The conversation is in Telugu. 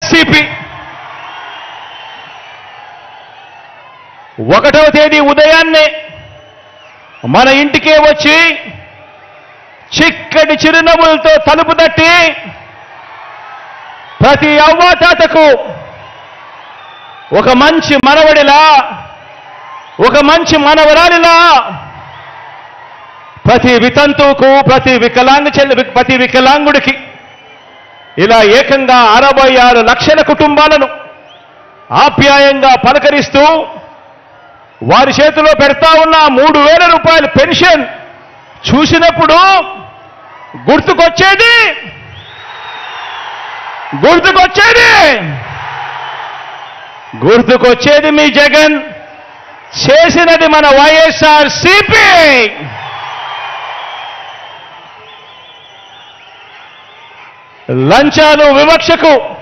సిపి ఒకటవ తేదీ ఉదయాన్నే మన ఇంటికే వచ్చి చిక్కటి చిరునవ్వులతో తలుపు తట్టి ప్రతి అవ్వాతాతకు ఒక మంచి మనవడిలా ఒక మంచి మనవరాలిలా ప్రతి వితంతువుకు ప్రతి వికలాంగ చెల్లి ప్రతి వికలాంగుడికి ఇలా ఏకంగా అరవై ఆరు లక్షల కుటుంబాలను ఆప్యాయంగా పలకరిస్తూ వారి చేతిలో పెడతా ఉన్న మూడు వేల రూపాయల పెన్షన్ చూసినప్పుడు గుర్తుకొచ్చేది గుర్తుకొచ్చేది గుర్తుకొచ్చేది మీ జగన్ చేసినది మన వైఎస్ఆర్ సిపి లంచాలు వివక్షకు